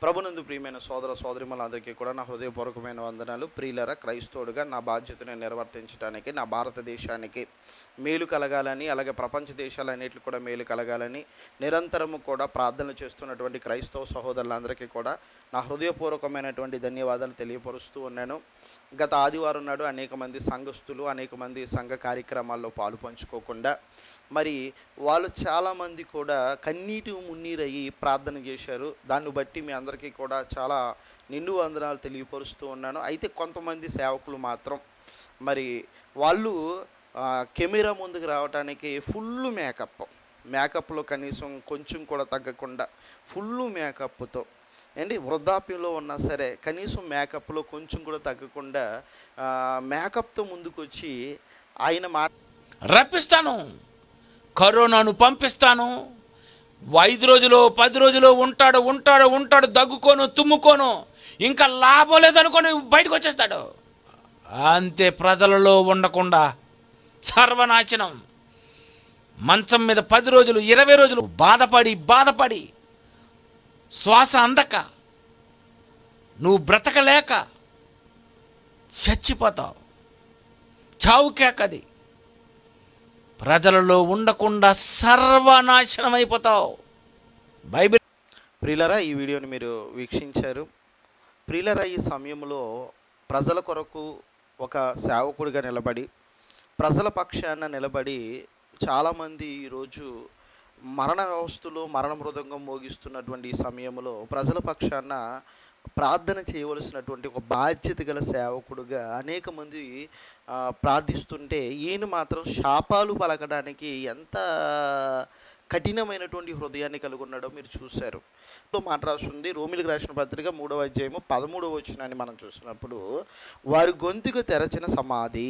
ప్రభునందు ప్రియమైన సోదర సోదరిమలందరికీ కూడా నా హృదయపూర్వకమైన వందనాలు ప్రియులర క్రైస్తవుడిగా నా బాధ్యతను నిర్వర్తించడానికి నా భారతదేశానికి మేలు కలగాలని అలాగే ప్రపంచ దేశాలన్నిటికి కూడా మేలు కలగాలని నిరంతరము కూడా ప్రార్థనలు చేస్తున్నటువంటి క్రైస్తవ సహోదరులందరికీ కూడా నా హృదయపూర్వకమైనటువంటి ధన్యవాదాలు తెలియపరుస్తూ ఉన్నాను గత ఆదివారం నాడు అనేక మంది సంఘస్థులు అనేక మంది సంఘ కార్యక్రమాల్లో పాలు పంచుకోకుండా మరి వాళ్ళు చాలామంది కూడా కన్నీటి మున్నీరయ్యి ప్రార్థన చేశారు దాన్ని బట్టి మీ అందరికీ కూడా చాలా నిండు వందనాలు తెలియపరుస్తూ ఉన్నాను అయితే కొంతమంది సేవకులు మాత్రం మరి వాళ్ళు ఆ, కెమెరా ముందుకు రావడానికి ఫుల్ మేకప్ మేకప్లో కనీసం కొంచెం కూడా తగ్గకుండా ఫుల్ మేకప్తో ఏంటి వృద్ధాప్యంలో ఉన్నా సరే కనీసం మేకప్లో కొంచెం కూడా తగ్గకుండా ఆ, మేకప్తో ముందుకు వచ్చి ఆయన మా రప్పిస్తాను కరోనాను పంపిస్తాను ఐదు రోజులు పది రోజులు ఉంటాడు ఉంటాడు ఉంటాడు దగ్గుకోను తుమ్ముకోను ఇంకా లాభం లేదనుకొని బయటకు వచ్చేస్తాడు అంతే ప్రజలలో ఉండకుండా సర్వనాశనం మంచం మీద పది రోజులు ఇరవై రోజులు బాధపడి బాధపడి శ్వాస అందక నువ్వు బ్రతకలేక చచ్చిపోతావు చావు కేకది ప్రజలలో ఉండకుండా సర్వనాశనం అయిపోతావు బైబిల్ ప్రియులరా ఈ వీడియోని మీరు వీక్షించారు ప్రియులరా ఈ సమయంలో ప్రజల కొరకు ఒక సేవకుడిగా నిలబడి ప్రజల పక్షాన నిలబడి చాలామంది ఈరోజు మరణ వ్యవస్థలో మరణ మృదంగం మోగిస్తున్నటువంటి ఈ సమయంలో ప్రజల పక్షాన ప్రార్థన చేయవలసినటువంటి ఒక బాధ్యత గల సేవకుడుగా అనేక మంది ఆ, ప్రార్థిస్తుంటే ఈయన మాత్రం శాపాలు పలకడానికి ఎంత కఠినమైనటువంటి హృదయాన్ని కలిగి ఉన్నాడో మీరు చూశారు లో మాట రాస్తుంది రోమిలికి రాసిన పత్రిక మూడవ అధ్యాయము పదమూడవ వచ్చినాన్ని మనం చూసినప్పుడు వారి గొంతుకు తెరచిన సమాధి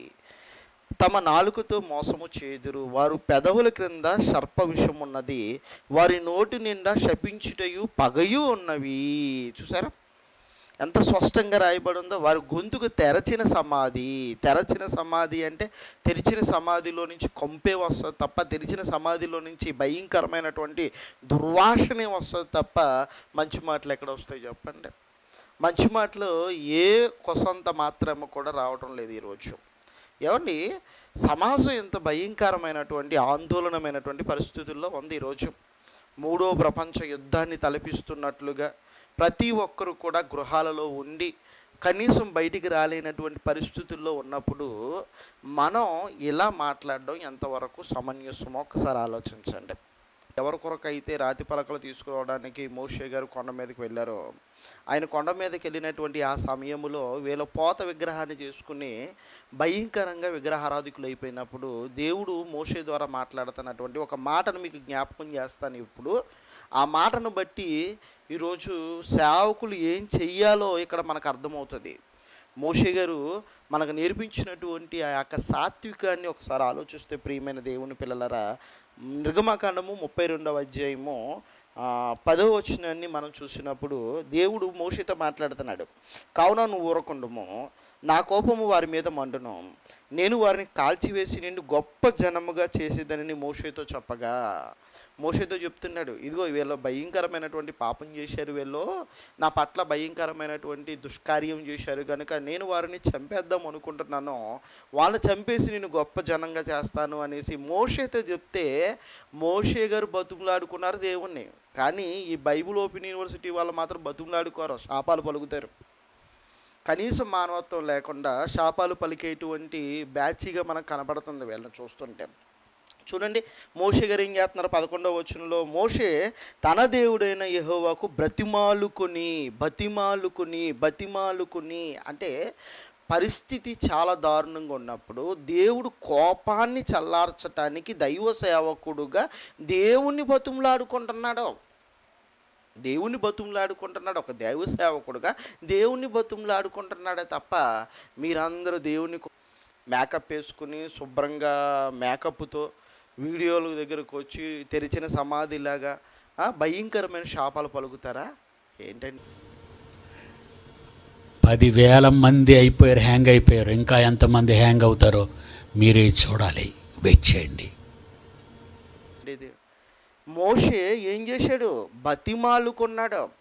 తమ నాలుకతో మోసము చేదురు వారు పెదవుల క్రింద సర్ప విషం ఉన్నది వారి నోటి నిండా శపించుటయు పగయు ఉన్నవి చూసారా ఎంత స్పష్టంగా రాయబడి ఉందో వారి గొంతుకు తెరచిన సమాధి తెరచిన సమాధి అంటే తెరిచిన సమాధిలో నుంచి కొంపే వస్తుంది తప్ప తెరిచిన సమాధిలో నుంచి భయంకరమైనటువంటి దుర్వాసనే వస్తుంది తప్ప మంచి మాటలు ఎక్కడ వస్తాయి చెప్పండి మంచి మాటలు ఏ కొసంత మాత్రము కూడా రావటం లేదు ఈరోజు ఏమండి సమాజం ఎంత భయంకరమైనటువంటి ఆందోళనమైనటువంటి పరిస్థితుల్లో ఉంది ఈరోజు మూడో ప్రపంచ యుద్ధాన్ని తలపిస్తున్నట్లుగా ప్రతి ఒక్కరు కూడా గృహాలలో ఉండి కనీసం బయటికి రాలేనటువంటి పరిస్థితుల్లో ఉన్నప్పుడు మనం ఇలా మాట్లాడడం ఎంతవరకు సమంజసమో ఒకసారి ఆలోచించండి ఎవరి కొరకైతే రాతి పలకలు తీసుకురావడానికి మోషే గారు కొండ మీదకి వెళ్ళారో ఆయన కొండ మీదకి వెళ్ళినటువంటి ఆ సమయంలో వీళ్ళ పోత విగ్రహాన్ని చేసుకుని భయంకరంగా విగ్రహారాధికులు అయిపోయినప్పుడు దేవుడు మోషే ద్వారా మాట్లాడుతున్నటువంటి ఒక మాటను మీకు జ్ఞాపకం చేస్తాను ఇప్పుడు ఆ మాటను బట్టి ఈరోజు సేవకులు ఏం చెయ్యాలో ఇక్కడ మనకు అర్థమవుతుంది మోషే గారు మనకు నేర్పించినటువంటి ఆ యొక్క సాత్వికాన్ని ఒకసారి ఆలోచిస్తే ప్రియమైన దేవుని పిల్లలరా నిర్గమకాండము ముప్పై రెండవ అధ్యాయము ఆ, పదవ వచనాన్ని మనం చూసినప్పుడు దేవుడు మోషితో మాట్లాడుతున్నాడు కావున నువ్వు ఊరకుండము నా కోపము వారి మీద మండును నేను వారిని కాల్చివేసి నిన్ను గొప్ప జనముగా చేసేదని మోషేతో చెప్పగా మోషేతో చెప్తున్నాడు ఇదిగో వీళ్ళు భయంకరమైనటువంటి పాపం చేశారు వీళ్ళు నా పట్ల భయంకరమైనటువంటి దుష్కార్యం చేశారు కనుక నేను వారిని చంపేద్దాం అనుకుంటున్నాను వాళ్ళు చంపేసి నేను గొప్ప జనంగా చేస్తాను అనేసి మోషేతో చెప్తే మోషే గారు బతుకులాడుకున్నారు దేవుణ్ణి కానీ ఈ బైబుల్ ఓపెన్ యూనివర్సిటీ వాళ్ళు మాత్రం బతుకులాడుకోరు శాపాలు పలుకుతారు కనీసం మానవత్వం లేకుండా శాపాలు పలికేటువంటి బ్యాచిగా మనకు కనబడుతుంది వీళ్ళని చూస్తుంటే చూడండి మోషే గారు ఏం చేస్తున్నారు పదకొండవ వచనంలో మోషే తన దేవుడైన యెహోవాకు బ్రతిమాలుకొని బతిమాలుకొని బతిమాలుకొని అంటే పరిస్థితి చాలా దారుణంగా ఉన్నప్పుడు దేవుడు కోపాన్ని చల్లార్చటానికి దైవ సేవకుడుగా దేవుణ్ణి బతుములాడుకుంటున్నాడు దేవుని బతుములాడుకుంటున్నాడు ఒక దైవ సేవకుడుగా దేవుని బతుములాడుకుంటున్నాడే తప్ప మీరందరూ దేవుని మేకప్ వేసుకుని శుభ్రంగా మేకప్తో వీడియోల దగ్గరకు వచ్చి తెరిచిన సమాధిలాగా ఆ, భయంకరమైన శాపాలు పలుకుతారా ఏంటండి పదివేల మంది అయిపోయారు హ్యాంగ్ అయిపోయారు ఇంకా ఎంతమంది హ్యాంగ్ అవుతారో మీరే చూడాలి వెయిట్ చేయండి ఇది మోషే ఏం చేశాడు బతిమాలుకున్నాడు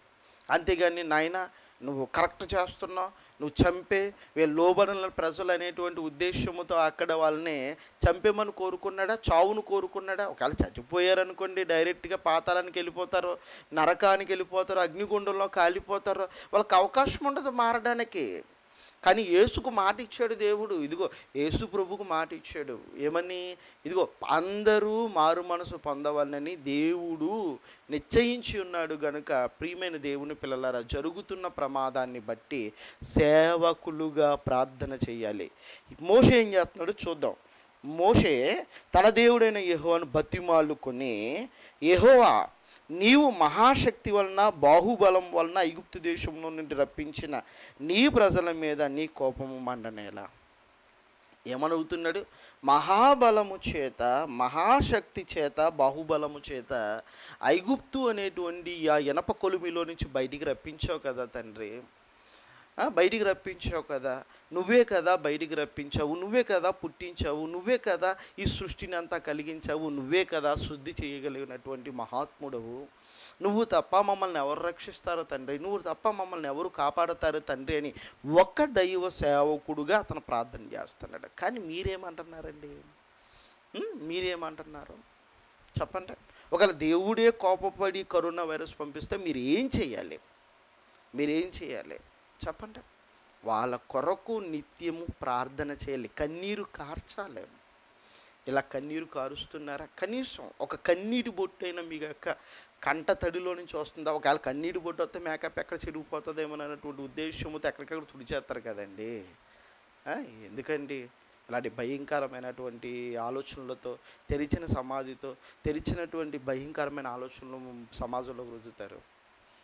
అంతేగాని నాయన నువ్వు కరెక్ట్ చేస్తున్నావు నువ్వు చంపే వీళ్ళు లోబడిన ప్రజలు అనేటువంటి ఉద్దేశముతో అక్కడ వాళ్ళని చంపేమని కోరుకున్నాడా చావును కోరుకున్నాడా ఒకవేళ చచ్చిపోయారనుకోండి డైరెక్ట్గా పాతాళానికి వెళ్ళిపోతారు నరకానికి వెళ్ళిపోతారు అగ్నిగుండంలో కాలిపోతారు వాళ్ళకి అవకాశం ఉండదు మారడానికి కానీ యేసుకు మాట ఇచ్చాడు దేవుడు ఇదిగో యేసు ప్రభుకు మాట ఇచ్చాడు ఏమని ఇదిగో అందరూ మారు మనసు పొందవాలని దేవుడు నిశ్చయించి ఉన్నాడు గనుక ప్రియమైన దేవుని పిల్లలారా జరుగుతున్న ప్రమాదాన్ని బట్టి సేవకులుగా ప్రార్థన చేయాలి మోషే ఏం చేస్తున్నాడో చూద్దాం మోషే తన దేవుడైన యెహోవాను బతిమాలుకొని యెహోవా నీవు మహాశక్తి వలన బాహుబలం వలన ఐగుప్తు దేశంలో నుండి రప్పించిన నీ ప్రజల మీద నీ కోపము మండనేలా ఏమనుగుతున్నాడు మహాబలము చేత మహాశక్తి చేత బాహుబలము చేత ఐగుప్తు అనేటువంటి ఆ ఇనప కొలుమిలో నుంచి బయటికి రప్పించావు కదా తండ్రి ఆ, బయటికి రప్పించావు కదా నువ్వే కదా బయటికి రప్పించావు నువ్వే కదా పుట్టించావు నువ్వే కదా ఈ సృష్టిని అంతా కలిగించావు నువ్వే కదా శుద్ధి చేయగలిగినటువంటి మహాత్ముడవు నువ్వు తప్ప మమ్మల్ని ఎవరు రక్షిస్తారో తండ్రి నువ్వు తప్ప మమ్మల్ని ఎవరు కాపాడతారో తండ్రి అని ఒక్క దైవ సేవకుడుగా అతను ప్రార్థన చేస్తున్నాడు కానీ మీరేమంటున్నారండి ఉం? మీరేమంటున్నారు చెప్పండి ఒకవేళ దేవుడే కోపపడి కరోనా వైరస్ పంపిస్తే మీరు ఏం చేయాలి మీరేం చేయాలి చెప్పండి వాళ్ళ కొరకు నిత్యము ప్రార్థన చేయాలి కన్నీరు కార్చాలి ఇలా కన్నీరు కారుస్తున్నారా కనీసం ఒక కన్నీటి బొట్టు అయినా మీ యొక్క కంట తడిలో నుంచి వస్తుందా ఒకవేళ కన్నీటి బొట్టు వస్తే మేకప్ ఎక్కడ చిరిగిపోతుందేమో అన్నటువంటి ఉద్దేశంతో ఎక్కడికక్కడ తుడిచేస్తారు కదండి ఆ, ఎందుకండి ఇలాంటి భయంకరమైనటువంటి ఆలోచనలతో తెరిచిన సమాధితో తెరిచినటువంటి భయంకరమైన ఆలోచనలు సమాజంలో రుద్దుతారు